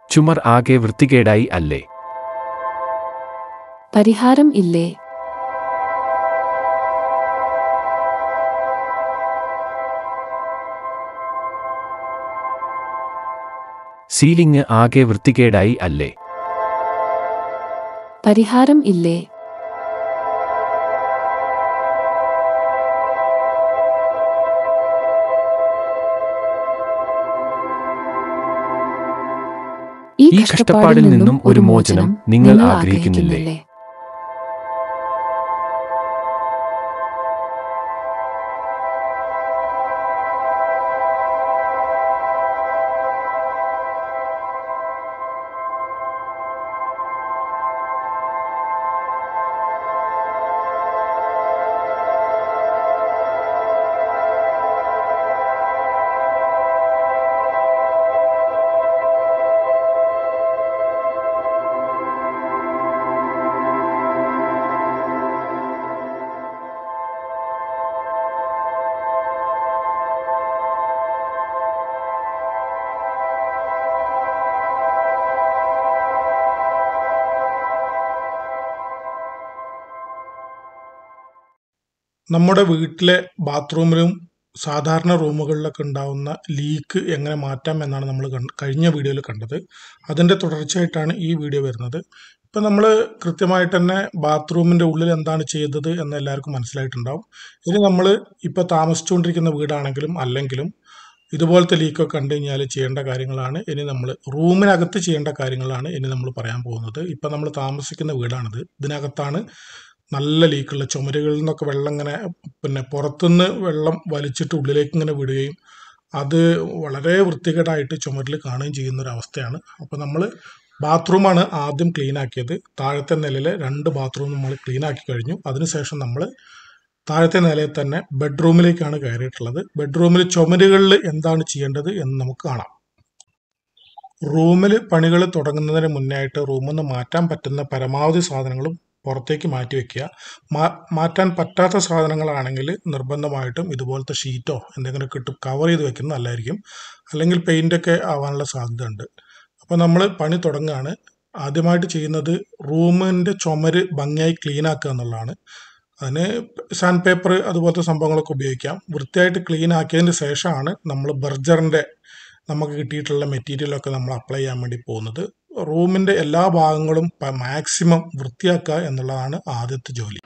ചുമർ ആകെ വൃത്തികേടായി അല്ലേ പരിഹാരം ഇല്ലേ സീലിംഗ് ആകെ വൃത്തികേടായി അല്ലേ പരിഹാരം ഇല്ലേ ഈ കഷ്ടപ്പാടിൽ നിന്നും ഒരു മോചനം നിങ്ങൾ ആഗ്രഹിക്കുന്നില്ലേ നമ്മുടെ വീട്ടിലെ ബാത്റൂമിലും സാധാരണ റൂമുകളിലൊക്കെ ഉണ്ടാവുന്ന ലീക്ക് എങ്ങനെ മാറ്റാം എന്നാണ് നമ്മൾ കഴിഞ്ഞ വീഡിയോയിൽ കണ്ടത് അതിൻ്റെ തുടർച്ചയായിട്ടാണ് ഈ വീഡിയോ വരുന്നത് ഇപ്പം നമ്മൾ കൃത്യമായിട്ട് തന്നെ ബാത്റൂമിൻ്റെ ഉള്ളിൽ എന്താണ് ചെയ്തത് എന്ന് എല്ലാവർക്കും മനസ്സിലായിട്ടുണ്ടാവും ഇനി നമ്മൾ ഇപ്പോൾ താമസിച്ചുകൊണ്ടിരിക്കുന്ന വീടാണെങ്കിലും അല്ലെങ്കിലും ഇതുപോലത്തെ ലീക്കൊക്കെ കണ്ടു കഴിഞ്ഞാൽ ചെയ്യേണ്ട കാര്യങ്ങളാണ് ഇനി നമ്മൾ റൂമിനകത്ത് ചെയ്യേണ്ട കാര്യങ്ങളാണ് ഇനി നമ്മൾ പറയാൻ പോകുന്നത് ഇപ്പം നമ്മൾ താമസിക്കുന്ന വീടാണിത് ഇതിനകത്താണ് നല്ല ലീക്കുള്ള ചുമരുകളിൽ നിന്നൊക്കെ വെള്ളം ഇങ്ങനെ പിന്നെ പുറത്തുനിന്ന് വെള്ളം വലിച്ചിട്ട് ഉള്ളിലേക്ക് ഇങ്ങനെ വിടുകയും അത് വളരെ വൃത്തികേടായിട്ട് ചുമരിൽ കാണുകയും ചെയ്യുന്ന ഒരു അവസ്ഥയാണ് അപ്പോൾ നമ്മൾ ബാത്റൂമാണ് ആദ്യം ക്ലീൻ ആക്കിയത് താഴത്തെ നിലയിലെ രണ്ട് ബാത്റൂം നമ്മൾ ക്ലീൻ ആക്കി കഴിഞ്ഞു അതിനുശേഷം നമ്മൾ താഴത്തെ നിലയിൽ തന്നെ ബെഡ്റൂമിലേക്കാണ് കയറിയിട്ടുള്ളത് ബെഡ്റൂമിൽ ചുമരുകളിൽ എന്താണ് ചെയ്യേണ്ടത് എന്ന് നമുക്ക് കാണാം റൂമിൽ പണികൾ തുടങ്ങുന്നതിന് മുന്നായിട്ട് റൂമിൽ നിന്ന് മാറ്റാൻ പറ്റുന്ന പരമാവധി സാധനങ്ങളും പുറത്തേക്ക് മാറ്റി വെക്കുക മാ മാറ്റാൻ പറ്റാത്ത സാധനങ്ങളാണെങ്കിൽ നിർബന്ധമായിട്ടും ഇതുപോലത്തെ ഷീറ്റോ എന്തെങ്കിലുമൊക്കെ ഇട്ട് കവർ ചെയ്ത് വെക്കുന്നത് നല്ലതായിരിക്കും അല്ലെങ്കിൽ പെയിൻ്റൊക്കെ ആവാനുള്ള സാധ്യത ഉണ്ട് അപ്പോൾ നമ്മൾ പണി തുടങ്ങുകയാണ് ആദ്യമായിട്ട് ചെയ്യുന്നത് റൂമിൻ്റെ ചുമര് ഭംഗിയായി ക്ലീൻ ആക്കുക എന്നുള്ളതാണ് അതിന് സാൻഡ് പേപ്പർ അതുപോലത്തെ സംഭവങ്ങളൊക്കെ ഉപയോഗിക്കാം വൃത്തിയായിട്ട് ക്ലീൻ ആക്കിയതിന് ശേഷമാണ് നമ്മൾ ബർജറിൻ്റെ നമുക്ക് കിട്ടിയിട്ടുള്ള മെറ്റീരിയലൊക്കെ നമ്മൾ അപ്ലൈ ചെയ്യാൻ വേണ്ടി പോകുന്നത് റൂമിൻ്റെ എല്ലാ ഭാഗങ്ങളും മാക്സിമം വൃത്തിയാക്കുക എന്നുള്ളതാണ് ആദ്യത്തെ ജോലി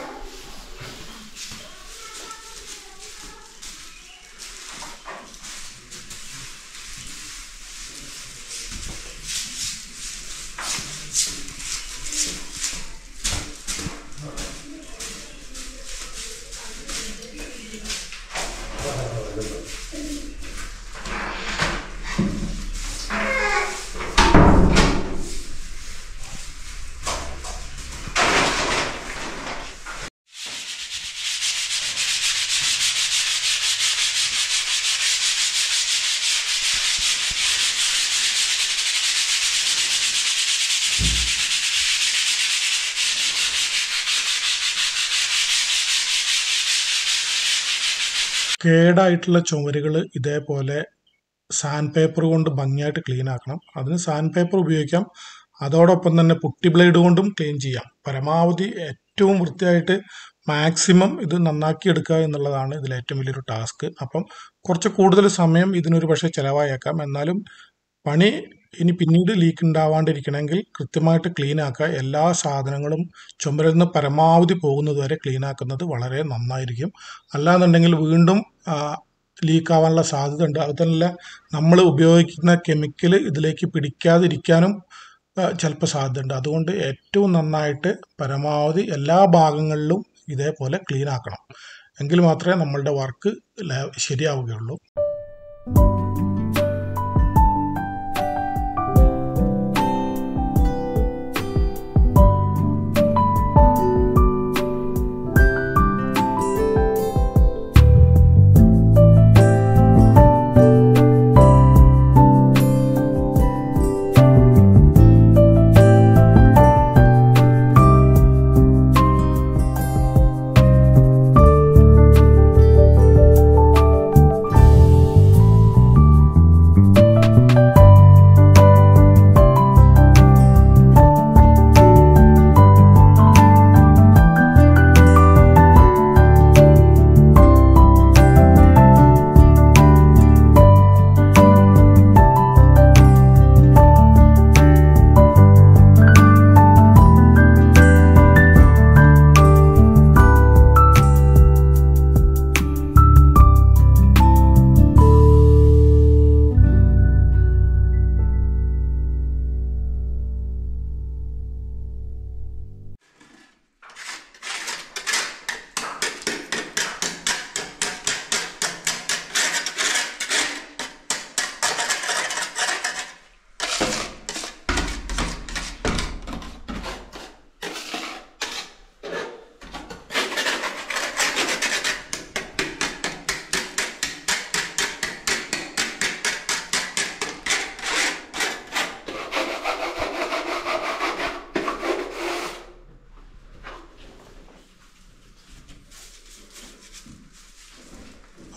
കേടായിട്ടുള്ള ചുമരുകൾ ഇതേപോലെ സാൻഡ് പേപ്പർ കൊണ്ട് ഭംഗിയായിട്ട് ക്ലീൻ ആക്കണം അതിന് സാൻഡ് പേപ്പർ ഉപയോഗിക്കാം അതോടൊപ്പം തന്നെ പുട്ടി ബ്ലേഡ് കൊണ്ടും ക്ലീൻ ചെയ്യാം പരമാവധി ഏറ്റവും വൃത്തിയായിട്ട് മാക്സിമം ഇത് നന്നാക്കി എടുക്കുക എന്നുള്ളതാണ് ഇതിൽ ഏറ്റവും വലിയൊരു ടാസ്ക് അപ്പം കുറച്ച് കൂടുതൽ സമയം ഇതിനൊരു പക്ഷേ ചിലവായേക്കാം എന്നാലും പണി ഇനി പിന്നീട് ലീക്ക് ഉണ്ടാവാണ്ടിരിക്കണമെങ്കിൽ കൃത്യമായിട്ട് ക്ലീൻ ആക്കുക എല്ലാ സാധനങ്ങളും ചുമരിൽ നിന്ന് പരമാവധി പോകുന്നത് വരെ ക്ലീൻ ആക്കുന്നത് വളരെ നന്നായിരിക്കും അല്ലാന്നുണ്ടെങ്കിൽ വീണ്ടും ലീക്ക് ആവാനുള്ള സാധ്യത ഉണ്ട് അതുതന്നെ നമ്മൾ ഉപയോഗിക്കുന്ന കെമിക്കൽ ഇതിലേക്ക് പിടിക്കാതിരിക്കാനും ചിലപ്പോൾ സാധ്യതയുണ്ട് അതുകൊണ്ട് ഏറ്റവും നന്നായിട്ട് പരമാവധി എല്ലാ ഭാഗങ്ങളിലും ഇതേപോലെ ക്ലീൻ ആക്കണം എങ്കിൽ മാത്രമേ നമ്മളുടെ വർക്ക് ശരിയാവുകയുള്ളൂ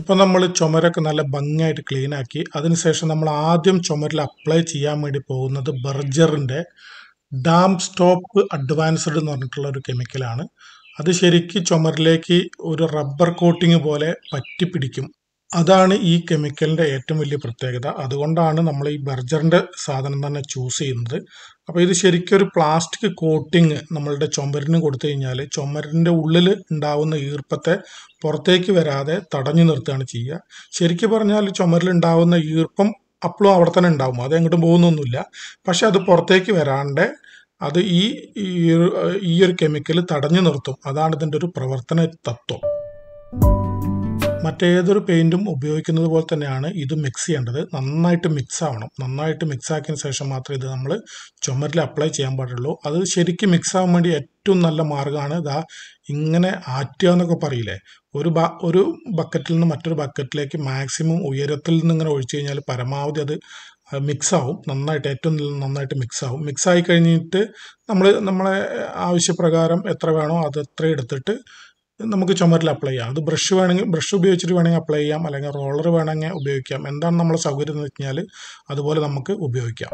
ഇപ്പം നമ്മൾ ചുമരൊക്കെ നല്ല ഭംഗിയായിട്ട് ക്ലീൻ ആക്കി അതിനുശേഷം നമ്മൾ ആദ്യം ചുമരിൽ അപ്ലൈ ചെയ്യാൻ വേണ്ടി പോകുന്നത് ബർജറിൻ്റെ ഡാം സ്റ്റോപ്പ് അഡ്വാൻസ്ഡ് എന്ന് പറഞ്ഞിട്ടുള്ള ഒരു കെമിക്കലാണ് അത് ശരിക്ക് ചുമരിലേക്ക് ഒരു റബ്ബർ കോട്ടിങ് പോലെ പറ്റിപ്പിടിക്കും അതാണ് ഈ കെമിക്കലിൻ്റെ ഏറ്റവും വലിയ പ്രത്യേകത അതുകൊണ്ടാണ് നമ്മൾ ഈ ബർജറിൻ്റെ സാധനം തന്നെ ചൂസ് ചെയ്യുന്നത് അപ്പോൾ ഇത് ശരിക്കും ഒരു പ്ലാസ്റ്റിക് കോട്ടിങ് നമ്മളുടെ ചുമരിന് കൊടുത്തു കഴിഞ്ഞാൽ ചുമരിൻ്റെ ഉള്ളിൽ ഉണ്ടാവുന്ന ഈർപ്പത്തെ പുറത്തേക്ക് വരാതെ തടഞ്ഞു നിർത്തുകയാണ് ചെയ്യുക ശരിക്കും പറഞ്ഞാൽ ചുമരിൽ ഉണ്ടാവുന്ന ഈർപ്പം അപ്പോഴും അവിടെ തന്നെ ഉണ്ടാവും അത് എങ്ങോട്ടും പോകുന്നൊന്നുമില്ല പക്ഷെ അത് പുറത്തേക്ക് വരാണ്ട് അത് ഈ ഈ ഒരു- ഈ ഒരു കെമിക്കൽ തടഞ്ഞു നിർത്തും അതാണ് ഇതിൻ്റെ ഒരു പ്രവർത്തന തത്വം മറ്റേതൊരു പെയിന്റും ഉപയോഗിക്കുന്നത് പോലെ തന്നെയാണ് ഇത് മിക്സ് ചെയ്യേണ്ടത് നന്നായിട്ട് മിക്സ് ആവണം നന്നായിട്ട് മിക്സ് ആക്കിയതിന് ശേഷം മാത്രമേ ഇത് നമ്മൾ ചുമരിൽ അപ്ലൈ ചെയ്യാൻ പാടുള്ളൂ അത് ശരിക്കും മിക്സ് ആവാൻ വേണ്ടി ഏറ്റവും നല്ല മാർഗ്ഗമാണ് ഇതാ ഇങ്ങനെ ആറ്റുക എന്നൊക്കെ പറയില്ലേ ഒരു ബ ഒരു ബക്കറ്റിൽ നിന്ന് മറ്റൊരു ബക്കറ്റിലേക്ക് മാക്സിമം ഉയരത്തിൽ നിന്ന് ഇങ്ങനെ ഒഴിച്ചു കഴിഞ്ഞാൽ പരമാവധി അത് മിക്സ് ആവും നന്നായിട്ട് ഏറ്റവും നന്നായിട്ട് മിക്സ് ആവും മിക്സ് ആയി കഴിഞ്ഞിട്ട് നമ്മൾ നമ്മളെ ആവശ്യപ്രകാരം എത്ര വേണോ അത് എത്ര എടുത്തിട്ട് നമുക്ക് ചുമരിൽ അപ്ലൈ ചെയ്യാം അത് ബ്രഷ് വേണമെങ്കിൽ ബ്രഷ് ഉപയോഗിച്ചിട്ട് വേണമെങ്കിൽ അപ്ലൈ ചെയ്യാം അല്ലെങ്കിൽ റോളർ വേണമെങ്കിൽ ഉപയോഗിക്കാം എന്താണ് നമ്മളെ സൗകര്യം എന്ന് വെച്ച് കഴിഞ്ഞാൽ അതുപോലെ നമുക്ക് ഉപയോഗിക്കാം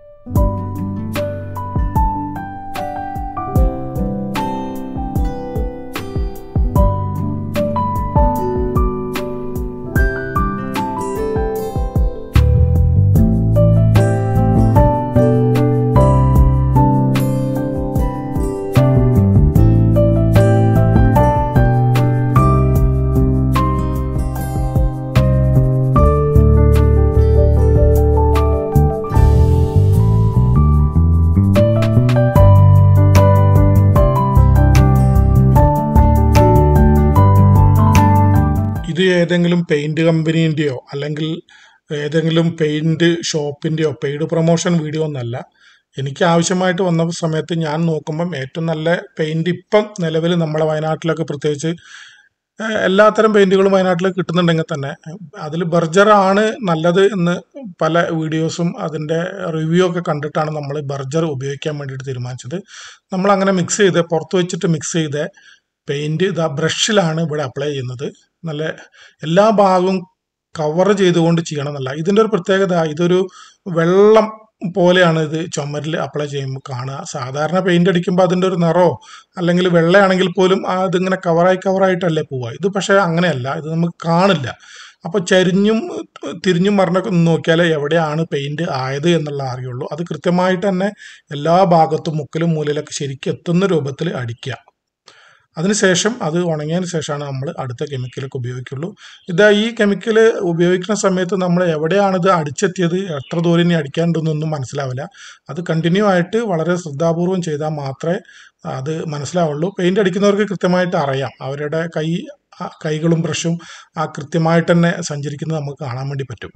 ഇത് ഏതെങ്കിലും പെയിന്റ് കമ്പനീൻ്റെയോ അല്ലെങ്കിൽ ഏതെങ്കിലും പെയിന്റ് ഷോപ്പിൻ്റെയോ പെയ്ഡ് പ്രൊമോഷൻ വീഡിയോ ഒന്നല്ല എനിക്ക് ആവശ്യമായിട്ട് വന്ന സമയത്ത് ഞാൻ നോക്കുമ്പം ഏറ്റവും നല്ല പെയിന്റ് ഇപ്പം നിലവിൽ നമ്മളെ വയനാട്ടിലൊക്കെ പ്രത്യേകിച്ച് ഏഹ്, എല്ലാത്തരം പെയിന്റുകളും വയനാട്ടിൽ കിട്ടുന്നുണ്ടെങ്കിൽ തന്നെ അതിൽ ബർജർ ആണ് നല്ലത് എന്ന് പല വീഡിയോസും അതിൻ്റെ റിവ്യൂ ഒക്കെ കണ്ടിട്ടാണ് നമ്മൾ ബർജർ ഉപയോഗിക്കാൻ വേണ്ടിയിട്ട് തീരുമാനിച്ചത് നമ്മൾ അങ്ങനെ മിക്സ് ചെയ്ത് പുറത്ത് വെച്ചിട്ട് മിക്സ് ചെയ്ത് പെയിന്റ് ഇതാ ബ്രഷിലാണ് ഇവിടെ അപ്ലൈ ചെയ്യുന്നത് നല്ല എല്ലാ ഭാഗവും കവർ ചെയ്തുകൊണ്ട് ചെയ്യണം എന്നല്ല ഇതിൻ്റെ ഒരു പ്രത്യേകത ഇതൊരു വെള്ളം പോലെയാണ് ഇത് ചുമരിൽ അപ്ലൈ ചെയ്യുമ്പോൾ കാണുക സാധാരണ പെയിന്റ് അടിക്കുമ്പോൾ അതിൻ്റെ ഒരു നിറോ അല്ലെങ്കിൽ വെള്ളയാണെങ്കിൽ പോലും ആ ഇതിങ്ങനെ കവറായി കവറായിട്ടല്ലേ പോവുക ഇത് പക്ഷേ അങ്ങനെയല്ല ഇത് നമുക്ക് കാണില്ല അപ്പോൾ ചരിഞ്ഞും തിരിഞ്ഞും മറിഞ്ഞൊക്കെ ഒന്ന് നോക്കിയാലേ എവിടെയാണ് പെയിന്റ് ആയത് എന്നുള്ള അറിയുള്ളൂ അത് കൃത്യമായിട്ട് തന്നെ എല്ലാ ഭാഗത്തും മുക്കിലും മൂലയിലൊക്കെ ശരിക്കും എത്തുന്ന രൂപത്തിൽ അടിക്കുക അതിനുശേഷം അത് ഉണങ്ങിയതിന് ശേഷമാണ് നമ്മൾ അടുത്ത കെമിക്കലൊക്കെ ഉപയോഗിക്കുള്ളൂ ഇതാ ഈ കെമിക്കൽ ഉപയോഗിക്കുന്ന സമയത്ത് നമ്മൾ എവിടെയാണ് ഇത് അടിച്ചെത്തിയത് എത്ര ദൂരം ഇനി അടിക്കാനുണ്ടെന്നൊന്നും മനസ്സിലാവില്ല അത് കണ്ടിന്യൂ ആയിട്ട് വളരെ ശ്രദ്ധാപൂർവം ചെയ്താൽ മാത്രമേ അത് മനസ്സിലാവുള്ളൂ പെയിന്റ് അടിക്കുന്നവർക്ക് കൃത്യമായിട്ട് അറിയാം അവരുടെ കൈ ആ കൈകളും ബ്രഷും ആ കൃത്യമായിട്ട് തന്നെ സഞ്ചരിക്കുന്നത് നമുക്ക് കാണാൻ വേണ്ടി പറ്റും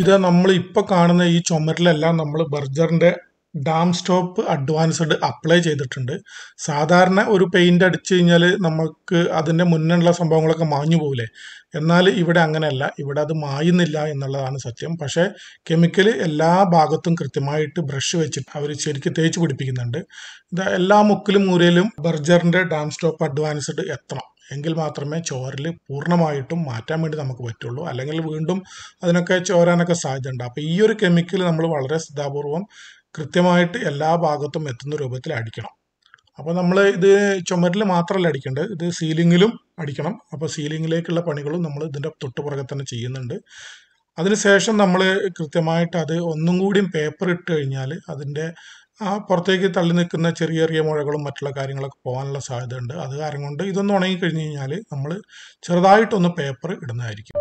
ഇത് നമ്മൾ ഇപ്പോൾ കാണുന്ന ഈ ചുമരിലെല്ലാം നമ്മൾ ബർജറിന്റെ ഡാം സ്റ്റോപ്പ് അഡ്വാൻസ്ഡ് അപ്ലൈ ചെയ്തിട്ടുണ്ട് സാധാരണ ഒരു പെയിന്റ് അടിച്ചു കഴിഞ്ഞാൽ നമുക്ക് അതിന്റെ മുന്നുള്ള സംഭവങ്ങളൊക്കെ മാഞ്ഞു പോകില്ലേ എന്നാൽ ഇവിടെ അങ്ങനെയല്ല ഇവിടെ അത് മായുന്നില്ല എന്നുള്ളതാണ് സത്യം പക്ഷേ കെമിക്കൽ എല്ലാ ഭാഗത്തും കൃത്യമായിട്ട് ബ്രഷ് വെച്ചിട്ട് അവർ ശരിക്കും തേച്ച് പിടിപ്പിക്കുന്നുണ്ട് ഇത് എല്ലാ മുക്കിലും മൂലയിലും ബർജറിന്റെ ഡാം സ്റ്റോപ്പ് അഡ്വാൻസ്ഡ് എത്തണം എങ്കിൽ മാത്രമേ ചോരൽ പൂർണ്ണമായിട്ടും മാറ്റാൻ വേണ്ടി നമുക്ക് പറ്റുള്ളൂ അല്ലെങ്കിൽ വീണ്ടും അതിനൊക്കെ ചോരാനൊക്കെ സാധ്യതയുണ്ട് അപ്പോൾ ഈ ഒരു കെമിക്കൽ നമ്മൾ വളരെ ശ്രദ്ധാപൂർവം കൃത്യമായിട്ട് എല്ലാ ഭാഗത്തും എത്തുന്ന രൂപത്തിൽ അടിക്കണം അപ്പോൾ നമ്മൾ ഇത് ചുമരിൽ മാത്രമല്ല അടിക്കേണ്ടത് ഇത് സീലിങ്ങിലും അടിക്കണം അപ്പോൾ സീലിങ്ങിലേക്കുള്ള പണികളും നമ്മൾ ഇതിൻ്റെ തൊട്ടുപുറകെ തന്നെ ചെയ്യുന്നുണ്ട് അതിനുശേഷം നമ്മൾ കൃത്യമായിട്ട് അത് ഒന്നും കൂടിയും പേപ്പർ ഇട്ട് കഴിഞ്ഞാൽ അതിൻ്റെ ആ പുറത്തേക്ക് തള്ളി നിൽക്കുന്ന ചെറിയ ചെറിയ മുഴകളും മറ്റുള്ള കാര്യങ്ങളൊക്കെ പോകാനുള്ള സാധ്യതയുണ്ട് അത് കാരണം കൊണ്ട് ഇതൊന്ന് ഉണങ്ങി കഴിഞ്ഞ് കഴിഞ്ഞാൽ നമ്മൾ ചെറുതായിട്ടൊന്ന് പേപ്പർ ഇടുന്നതായിരിക്കും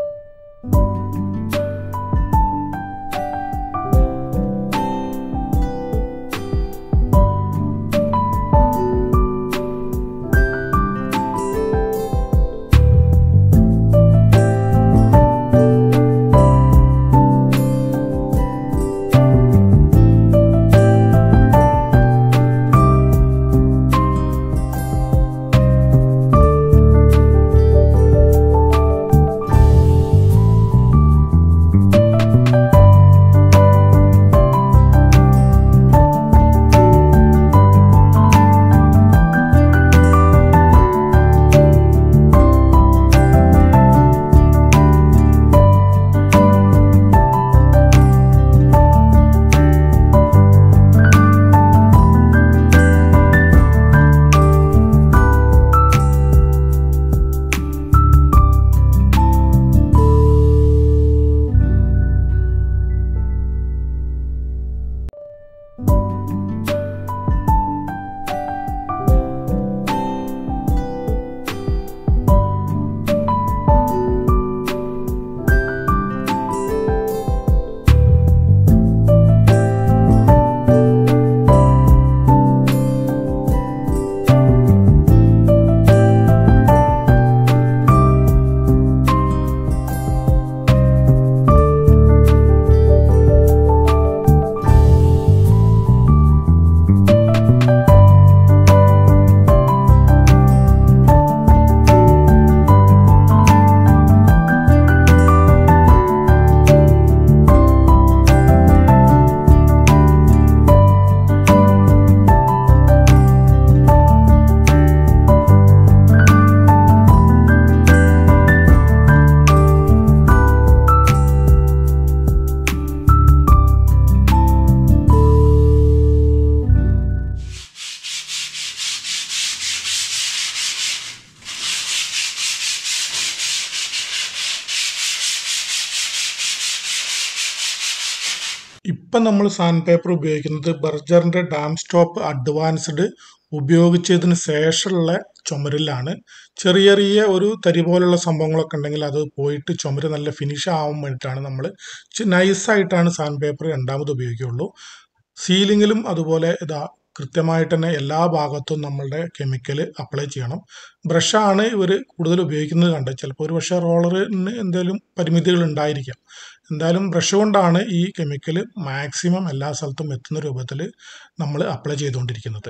ഇപ്പം നമ്മൾ സാൻഡ് പേപ്പർ ഉപയോഗിക്കുന്നത് ബർജറിന്റെ ഡാം സ്റ്റോപ്പ് അഡ്വാൻസ്ഡ് ഉപയോഗിച്ചതിന് ശേഷമുള്ള ചുമരിലാണ് ചെറിയ ചെറിയ ഒരു തരി പോലുള്ള സംഭവങ്ങളൊക്കെ ഉണ്ടെങ്കിൽ അത് പോയിട്ട് ചുമര് നല്ല ഫിനിഷ് ആവാൻ വേണ്ടിയിട്ടാണ് നമ്മൾ നൈസായിട്ടാണ് സാൻഡ് പേപ്പർ രണ്ടാമത് ഉപയോഗിക്കുകയുള്ളൂ സീലിങ്ങിലും അതുപോലെ ഇതാ കൃത്യമായിട്ട് തന്നെ എല്ലാ ഭാഗത്തും നമ്മളുടെ കെമിക്കൽ അപ്ലൈ ചെയ്യണം ബ്രഷാണ് ഇവർ കൂടുതൽ ഉപയോഗിക്കുന്നത് കണ്ടത് ചിലപ്പോൾ ഒരു പക്ഷേ റോളറിന് എന്തെങ്കിലും പരിമിതികൾ ഉണ്ടായിരിക്കാം എന്തായാലും ബ്രഷ് കൊണ്ടാണ് ഈ കെമിക്കൽ മാക്സിമം എല്ലാ സ്ഥലത്തും എത്തുന്ന രൂപത്തിൽ നമ്മൾ അപ്ലൈ ചെയ്തുകൊണ്ടിരിക്കുന്നത്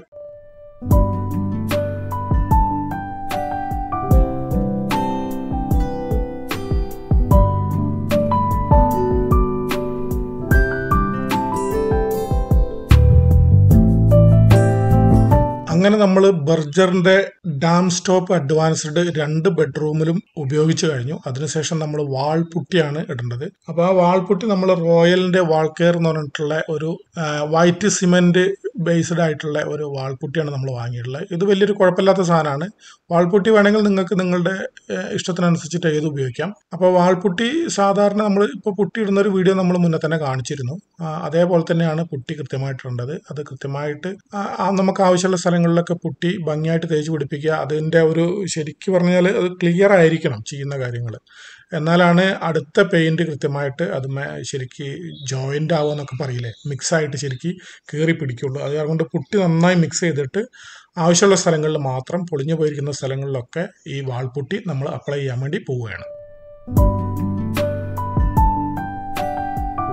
അങ്ങനെ നമ്മൾ ബർജറിന്റെ ഡാം സ്റ്റോപ്പ് അഡ്വാൻസ്ഡ് രണ്ട് ബെഡ്റൂമിലും ഉപയോഗിച്ച് കഴിഞ്ഞു അതിനുശേഷം നമ്മൾ വാൾ പുട്ടിയാണ് ഇടേണ്ടത് അപ്പോൾ ആ വാൾ പുട്ടി നമ്മൾ റോയലിന്റെ വാൾ കെയർ എന്ന് പറഞ്ഞിട്ടുള്ള ഒരു വൈറ്റ് സിമെന്റ് ബേസ്ഡ് ആയിട്ടുള്ള ഒരു വാൾപുട്ടിയാണ് നമ്മൾ വാങ്ങിയിട്ടുള്ളത് ഇത് വലിയൊരു കുഴപ്പമില്ലാത്ത സാധനമാണ് വാൾപുട്ടി വേണമെങ്കിൽ നിങ്ങൾക്ക് നിങ്ങളുടെ ഏഹ്, ഇഷ്ടത്തിനനുസരിച്ചിട്ട് ഏത് ഉപയോഗിക്കാം അപ്പോൾ വാൾപുട്ടി സാധാരണ നമ്മൾ ഇപ്പോൾ പുട്ടി ഇടുന്ന ഒരു വീഡിയോ നമ്മൾ മുന്നേ തന്നെ കാണിച്ചിരുന്നു ആ, അതേപോലെ തന്നെയാണ് പുട്ടി കൃത്യമായിട്ടുള്ളത് അത് കൃത്യമായിട്ട് ആ, ആ നമുക്ക് ആവശ്യമുള്ള സ്ഥലങ്ങളിലൊക്കെ പുട്ടി ഭംഗിയായിട്ട് തേച്ച് പിടിപ്പിക്കുക അതിൻ്റെ ഒരു ശരിക്കും പറഞ്ഞാൽ അത് ക്ലിയർ ആയിരിക്കണം ചെയ്യുന്ന കാര്യങ്ങൾ എന്നാലാണ് അടുത്ത പെയിന്റ് കൃത്യമായിട്ട് അത് മേ- ശരിക്ക് ജോയിന്റ് ആവുമെന്നൊക്കെ പറയില്ലേ മിക്സ് ആയിട്ട് ശരിക്ക് കയറി പിടിക്കുള്ളൂ അത് അതുകൊണ്ട് പുട്ടി നന്നായി മിക്സ് ചെയ്തിട്ട് ആവശ്യമുള്ള സ്ഥലങ്ങളിൽ മാത്രം പൊളിഞ്ഞു പോയിരിക്കുന്ന സ്ഥലങ്ങളിലൊക്കെ ഈ വാൾപുട്ടി നമ്മൾ അപ്ലൈ ചെയ്യാൻ വേണ്ടി പോവുകയാണ്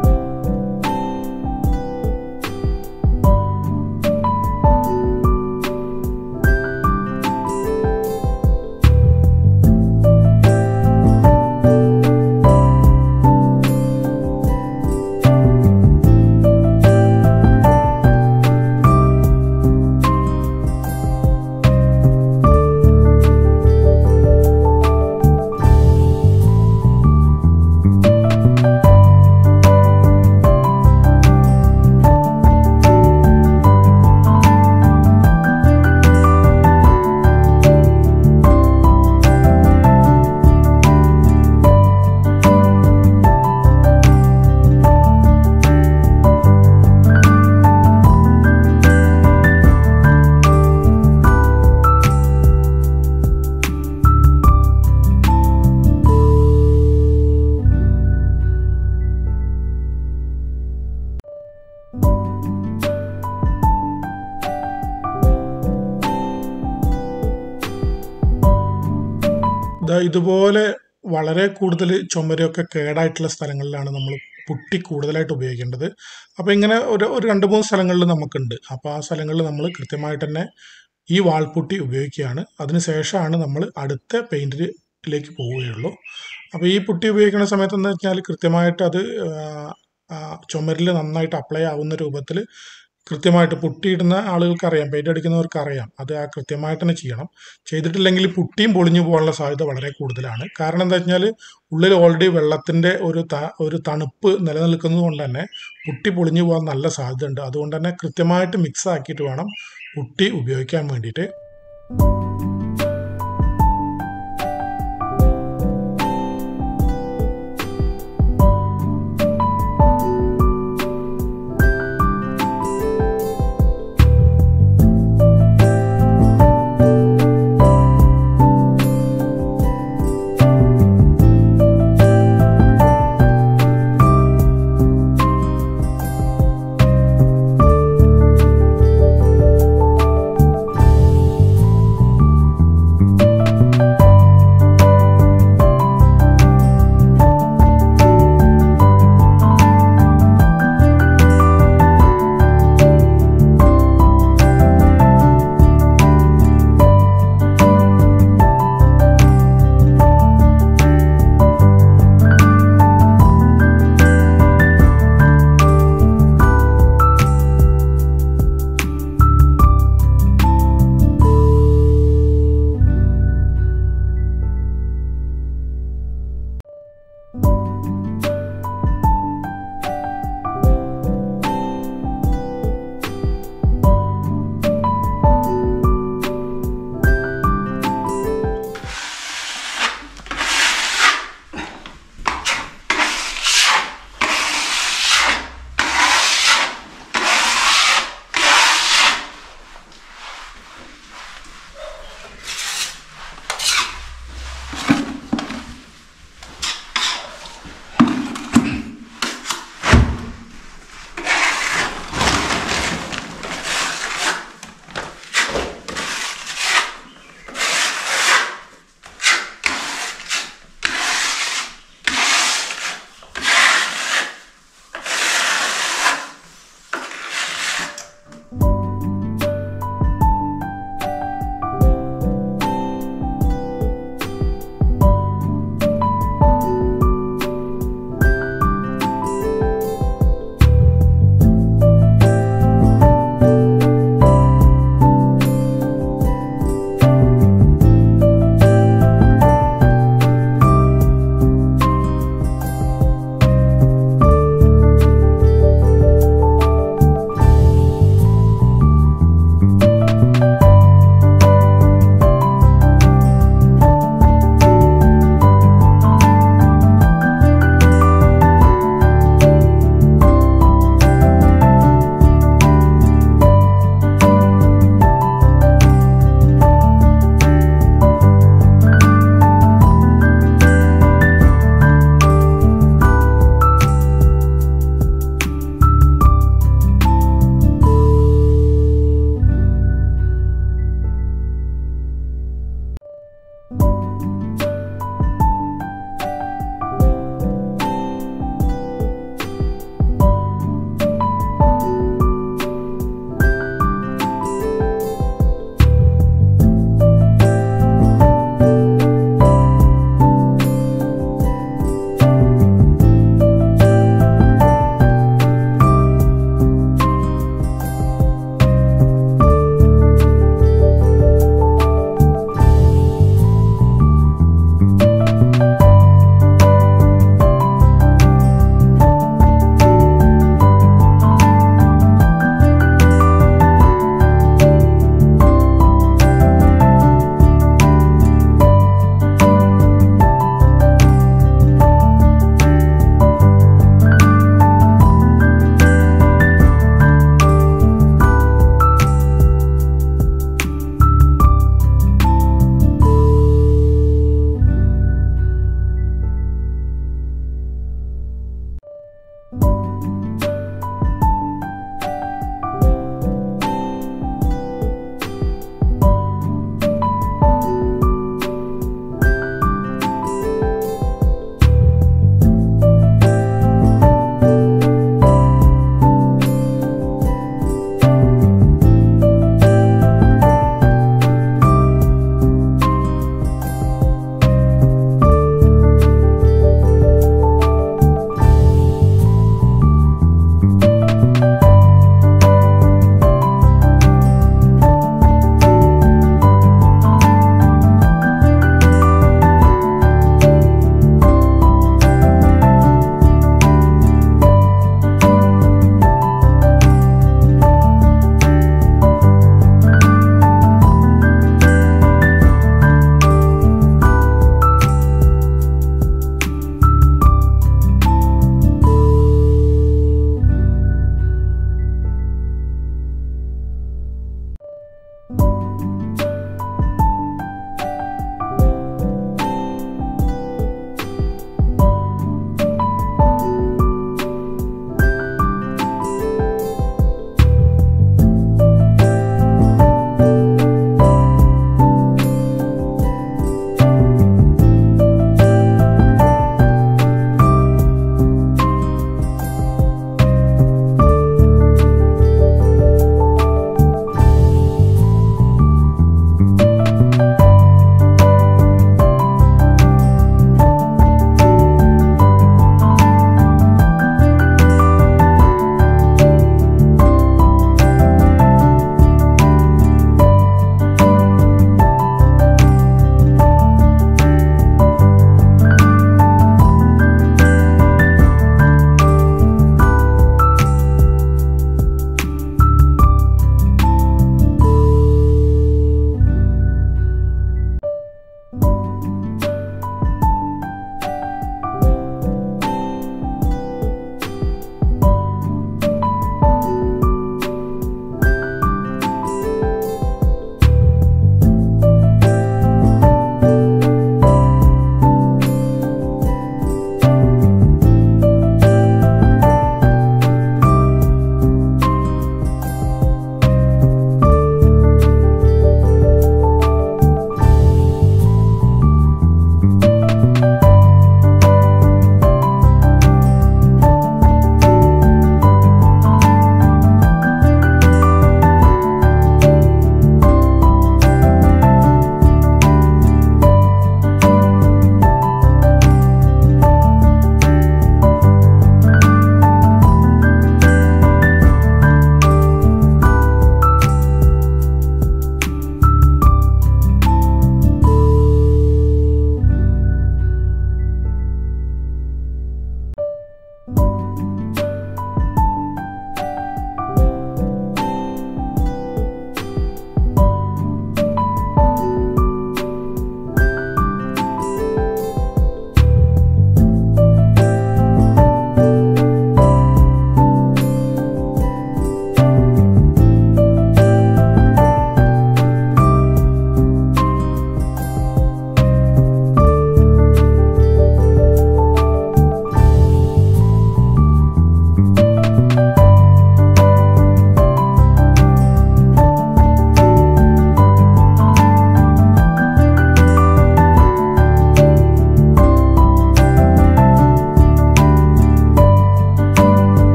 ദാ ഇതുപോലെ വളരെ കൂടുതൽ ചുമരൊക്കെ കേടായിട്ടുള്ള സ്ഥലങ്ങളിലാണ് നമ്മൾ പുട്ടി കൂടുതലായിട്ട് ഉപയോഗിക്കേണ്ടത് അപ്പോൾ ഇങ്ങനെ ഒരു ഒരു രണ്ട് മൂന്ന് സ്ഥലങ്ങളിൽ നമുക്കുണ്ട് അപ്പോൾ ആ സ്ഥലങ്ങളിൽ നമ്മൾ കൃത്യമായിട്ട് തന്നെ ഈ വാൾപുട്ടി ഉപയോഗിക്കുകയാണ് അതിന് ശേഷമാണ് നമ്മൾ അടുത്ത പെയിൻറ്റിലേക്ക് പോവുകയുള്ളൂ അപ്പോൾ ഈ പുട്ടി ഉപയോഗിക്കുന്ന സമയത്ത് എന്ന് വെച്ചാൽ കൃത്യമായിട്ട് അത് ചുമരിൽ നന്നായിട്ട് അപ്ലൈ ആവുന്ന രൂപത്തിൽ കൃത്യമായിട്ട് പുട്ടിയിടുന്ന ആളുകൾക്ക് അറിയാം പെയിന്റ് അടിക്കുന്നവർക്ക് അറിയാം അത് ആ കൃത്യമായിട്ട് തന്നെ ചെയ്യണം ചെയ്തിട്ടില്ലെങ്കിൽ പുട്ടിയും പൊളിഞ്ഞു പോകാനുള്ള സാധ്യത വളരെ കൂടുതലാണ് കാരണം എന്താ വെച്ചാൽ ഉള്ളിൽ ഓൾറെഡി വെള്ളത്തിന്റെ ഒരു ത- ഒരു തണുപ്പ് നിലനിൽക്കുന്നത് കൊണ്ട് തന്നെ പുട്ടി പൊളിഞ്ഞു പോകാൻ നല്ല സാധ്യത ഉണ്ട് അതുകൊണ്ട് തന്നെ കൃത്യമായിട്ട് മിക്സ് ആക്കിയിട്ട് വേണം പുട്ടി ഉപയോഗിക്കാൻ വേണ്ടിയിട്ട്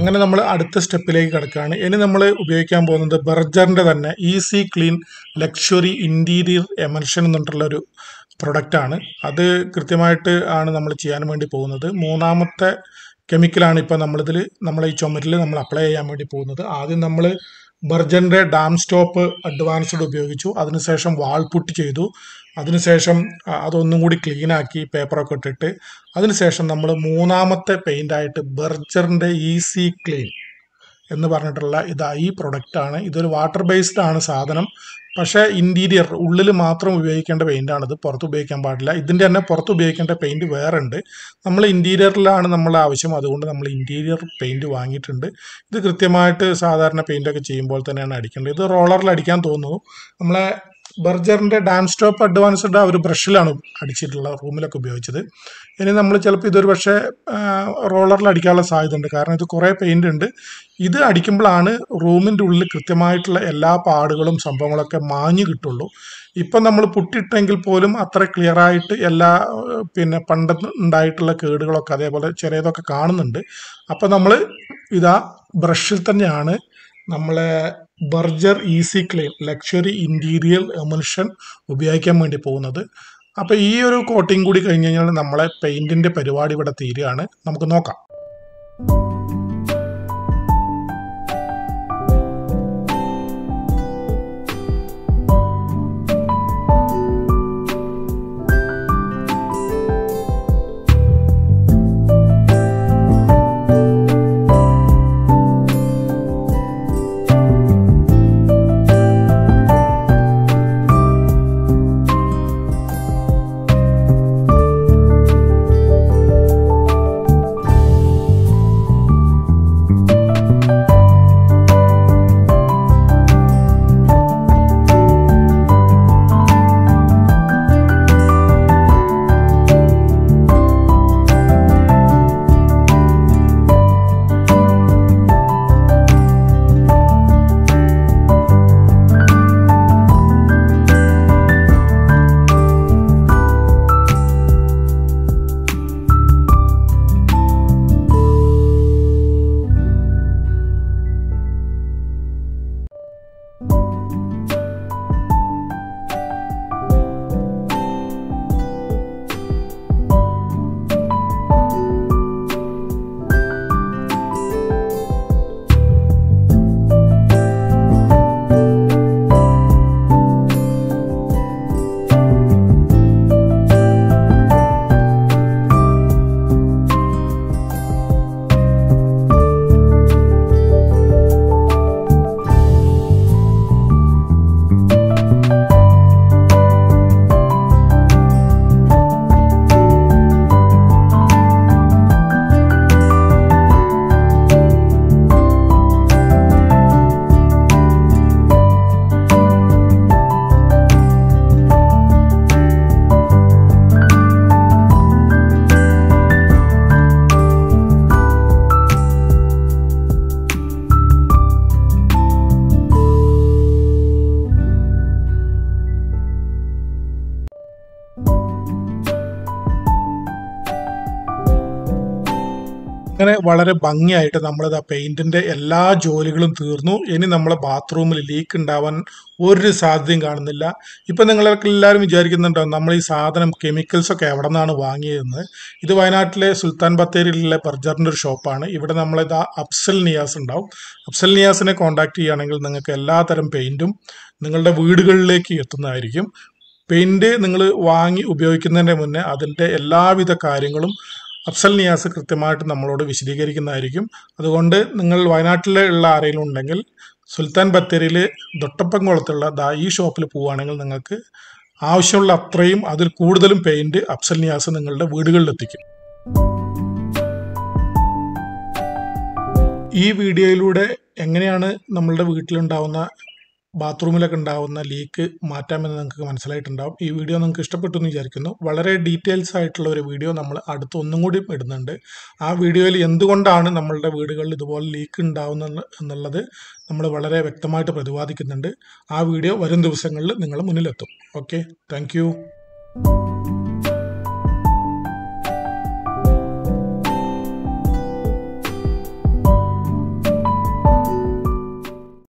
അങ്ങനെ നമ്മൾ അടുത്ത സ്റ്റെപ്പിലേക്ക് കിടക്കുകയാണ് ഇനി നമ്മൾ ഉപയോഗിക്കാൻ പോകുന്നത് ബർജറിൻ്റെ തന്നെ easy clean luxury interior emulsion എന്നിട്ടുള്ള ഒരു പ്രൊഡക്റ്റാണ് അത് കൃത്യമായിട്ട് ആണ് നമ്മൾ ചെയ്യാൻ വേണ്ടി പോകുന്നത് മൂന്നാമത്തെ കെമിക്കലാണ് ഇപ്പോൾ നമ്മളിതിൽ നമ്മളെ ഈ ചുമരിൽ നമ്മൾ അപ്ലൈ ചെയ്യാൻ വേണ്ടി പോകുന്നത് ആദ്യം നമ്മൾ ബർജറിൻ്റെ ഡാം സ്റ്റോപ്പ് അഡ്വാൻസ്ഡ് ഉപയോഗിച്ചു അതിനുശേഷം വാൾ പുട്ട് ചെയ്തു അതിനുശേഷം അ- അതൊന്നും കൂടി ക്ലീൻ ആക്കി പേപ്പറൊക്കെ ഇട്ടിട്ട് അതിനുശേഷം നമ്മൾ മൂന്നാമത്തെ പെയിൻ്റായിട്ട് ബർജറിൻ്റെ ഈസി ക്ലീൻ എന്ന് പറഞ്ഞിട്ടുള്ള ഇതാ ഈ പ്രൊഡക്റ്റാണ് ഇതൊരു വാട്ടർ ബേസ്ഡ് ആണ് സാധനം പക്ഷേ ഇൻറ്റീരിയർ ഉള്ളിൽ മാത്രം ഉപയോഗിക്കേണ്ട പെയിൻ്റാണ് ഇത് പുറത്ത് ഉപയോഗിക്കാൻ പാടില്ല ഇതിൻ്റെ തന്നെ പുറത്ത് ഉപയോഗിക്കേണ്ട പെയിൻറ് വേറെ ഉണ്ട് നമ്മൾ ഇൻറ്റീരിയറിലാണ് നമ്മളെ ആവശ്യം അതുകൊണ്ട് നമ്മൾ ഇൻറ്റീരിയർ പെയിൻറ് വാങ്ങിയിട്ടുണ്ട് ഇത് കൃത്യമായിട്ട് സാധാരണ പെയിൻ്റൊക്കെ ചെയ്യുമ്പോൾ തന്നെയാണ് അടിക്കേണ്ടത് ഇത് റോളറിൽ അടിക്കാൻ തോന്നുന്നു നമ്മളെ ബർജറിൻ്റെ ഡാം സ്റ്റോപ്പ് അഡ്വാൻസ്ഡ് ആ ഒരു ബ്രഷിലാണ് അടിച്ചിട്ടുള്ള റൂമിലൊക്കെ ഉപയോഗിച്ചത് ഇനി നമ്മൾ ചിലപ്പോൾ ഇതൊരു പക്ഷേ റോളറിൽ അടിക്കാനുള്ള സാധ്യത ഉണ്ട് കാരണം ഇത് കുറേ പെയിൻ്റ് ഉണ്ട് ഇത് അടിക്കുമ്പോഴാണ് റൂമിൻ്റെ ഉള്ളിൽ കൃത്യമായിട്ടുള്ള എല്ലാ പാടുകളും സംഭവങ്ങളൊക്കെ മാഞ്ഞു കിട്ടുള്ളൂ ഇപ്പം നമ്മൾ പുട്ടിട്ടെങ്കിൽ പോലും അത്ര ക്ലിയർ ആയിട്ട് എല്ലാ ഏഹ്, പിന്നെ പണ്ട് ഉണ്ടായിട്ടുള്ള കേടുകളൊക്കെ അതേപോലെ ചെറിയതൊക്കെ കാണുന്നുണ്ട് അപ്പം നമ്മൾ ഇതാ ബ്രഷിൽ തന്നെയാണ് നമ്മളെ Berger easy clean luxury interior emulsion ഉപയോഗിക്കാൻ വേണ്ടി പോകുന്നത് അപ്പോൾ ഈ ഒരു കോട്ടിങ് കൂടി കഴിഞ്ഞ് കഴിഞ്ഞാൽ നമ്മളെ പെയിൻറ്റിൻ്റെ പരിപാടി ഇവിടെ തീരുകയാണ് നമുക്ക് നോക്കാം അങ്ങനെ വളരെ ഭംഗിയായിട്ട് നമ്മളിത് ആ പെയിന്റിന്റെ എല്ലാ ജോലികളും തീർന്നു ഇനി നമ്മളെ ബാത്റൂമിൽ ലീക്ക് ഉണ്ടാവാൻ ഒരു സാധ്യതയും കാണുന്നില്ല ഇപ്പൊ നിങ്ങൾക്ക് എല്ലാവരും വിചാരിക്കുന്നുണ്ടോ നമ്മൾ ഈ സാധനം കെമിക്കൽസ് ഒക്കെ എവിടെ നിന്നാണ് വാങ്ങിയതെന്ന് ഇത് വയനാട്ടിലെ സുൽത്താൻ ബത്തേരിയിലുള്ള ബർജറിന്റെ ഒരു ഷോപ്പാണ് ഇവിടെ നമ്മളിത് അഫ്സൽ നിയാസ് ഉണ്ടാവും അഫ്സൽ നിയാസിനെ കോൺടാക്ട് ചെയ്യുകയാണെങ്കിൽ നിങ്ങൾക്ക് എല്ലാതരം പെയിന്റും നിങ്ങളുടെ വീടുകളിലേക്ക് എത്തുന്നതായിരിക്കും പെയിന്റ് നിങ്ങൾ വാങ്ങി ഉപയോഗിക്കുന്നതിന്റെ മുന്നേ അതിന്റെ എല്ലാവിധ കാര്യങ്ങളും അഫ്സൽ നിയാസ് കൃത്യമായിട്ട് നമ്മളോട് വിശദീകരിക്കുന്നതായിരിക്കും അതുകൊണ്ട് നിങ്ങൾ വയനാട്ടിലെ ഉള്ള ആരെങ്കിലും ഉണ്ടെങ്കിൽ സുൽത്താൻ ബത്തേരിയിൽ ദൊട്ടപ്പംകുളത്തുള്ള ദാ ഈ ഷോപ്പിൽ പോവുകയാണെങ്കിൽ നിങ്ങൾക്ക് ആവശ്യമുള്ള അത്രയും അതിൽ കൂടുതലും പെയിന്റ് അഫ്സൽ നിയാസ് നിങ്ങളുടെ വീടുകളിൽ എത്തിക്കും ഈ വീഡിയോയിലൂടെ എങ്ങനെയാണ് നമ്മളുടെ വീട്ടിലുണ്ടാവുന്ന ബാത്റൂമിലൊക്കെ ഉണ്ടാവുന്ന ലീക്ക് മാറ്റാമെന്ന് നിങ്ങൾക്ക് മനസ്സിലായിട്ടുണ്ടാവും ഈ വീഡിയോ നിങ്ങൾക്ക് ഇഷ്ടപ്പെട്ടു എന്ന് വിചാരിക്കുന്നു വളരെ ഡീറ്റെയിൽസ് ആയിട്ടുള്ള ഒരു വീഡിയോ നമ്മൾ അടുത്ത് ഒന്നും കൂടി ഇടുന്നുണ്ട് ആ വീഡിയോയിൽ എന്തുകൊണ്ടാണ് നമ്മളുടെ വീടുകളിൽ ഇതുപോലെ ലീക്ക് ഉണ്ടാവുന്നത് എന്നുള്ളത് നമ്മൾ വളരെ വ്യക്തമായിട്ട് പ്രതിപാദിക്കുന്നുണ്ട് ആ വീഡിയോ വരും ദിവസങ്ങളിൽ നിങ്ങളുടെ മുന്നിലെത്തും ഓക്കെ താങ്ക്